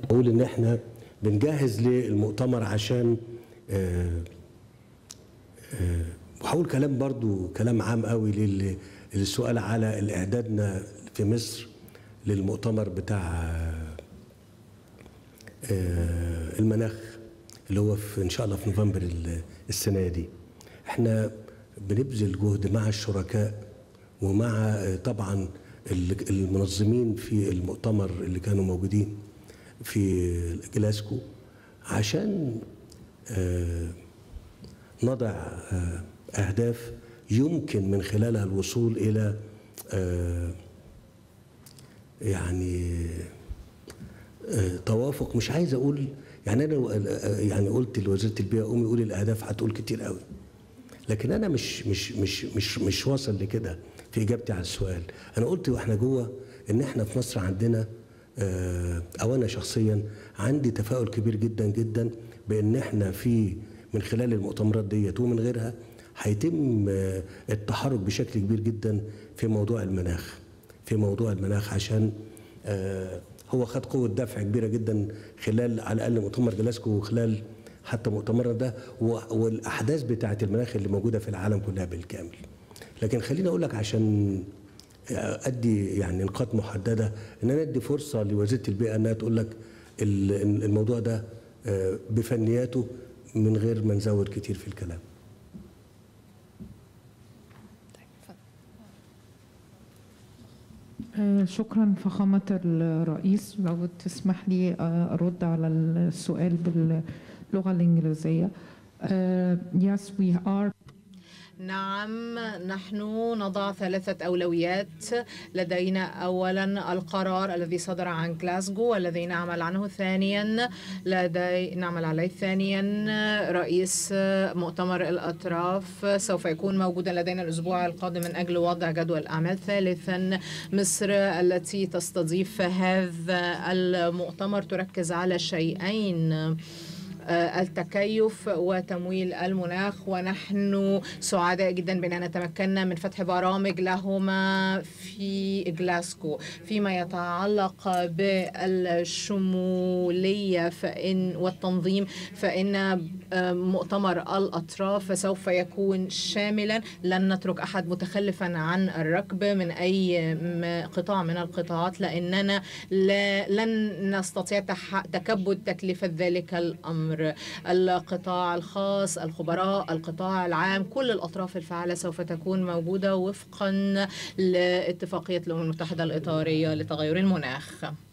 بقول ان احنا بنجهز للمؤتمر عشان آه، آه، وهقول كلام برضو كلام عام قوي لل- للسؤال على الاعدادنا في مصر للمؤتمر بتاع آه، المناخ اللي هو في ان شاء الله في نوفمبر ال- السنه دي احنا بنبذل جهد مع الشركاء ومع آه، طبعا ال- المنظمين في المؤتمر اللي كانوا موجودين في جلاسكو عشان آه، نضع آه، اهداف يمكن من خلالها الوصول الى آه، يعني آه، توافق مش عايز اقول يعني انا آه، يعني قلت لوزيره البيئه قومي قولي الاهداف هتقول كتير قوي لكن انا مش مش مش مش مش واصل لكده في اجابتي على السؤال انا قلت واحنا جوه ان احنا في مصر عندنا آه، او انا شخصيا عندي تفاؤل كبير جدا جدا بان احنا في من خلال المؤتمرات ديت ومن غيرها هيتم آه، التحرك بشكل كبير جدا في موضوع المناخ في موضوع المناخ عشان آه، هو خد قوه دفع كبيره جدا خلال على الاقل مؤتمر جلاسكو وخلال حتى مؤتمرنا ده و- والاحداث بتاعه المناخ اللي موجوده في العالم كلها بالكامل لكن خليني اقول لك عشان ادي يعني نقاط محدده ان انا ادي فرصه لوزيره البيئه انها تقول لك ال- الموضوع ده آه، بفنياته من غير ما نزود كتير في الكلام آه، شكرا فخامة الرئيس لو تسمح لي آه، أرد على السؤال باللغة الإنجليزية. آه، Yes, we are نعم نحن نضع ثلاثة أولويات لدينا أولا القرار الذي صدر عن جلاسكو والذي نعمل عنه ثانيا لدي نعمل عليه ثانيا رئيس مؤتمر الأطراف سوف يكون موجودا لدينا الأسبوع القادم من أجل وضع جدول أعمال ثالثا مصر التي تستضيف هذا المؤتمر تركز على شيئين آه، التكيف وتمويل المناخ ونحن سعداء جدا بأننا تمكنا من فتح برامج لهما في جلاسكو فيما يتعلق بالشمولية فإن والتنظيم فإن آه، مؤتمر الأطراف سوف يكون شاملا لن نترك أحد متخلفا عن الركب من أي م- قطاع من القطاعات لأننا لا لن نستطيع تح- تكبد تكلفة ذلك الأمر القطاع الخاص الخبراء القطاع العام كل الأطراف الفعالة سوف تكون موجودة وفقا لاتفاقية الأمم المتحدة الإطارية لتغير المناخ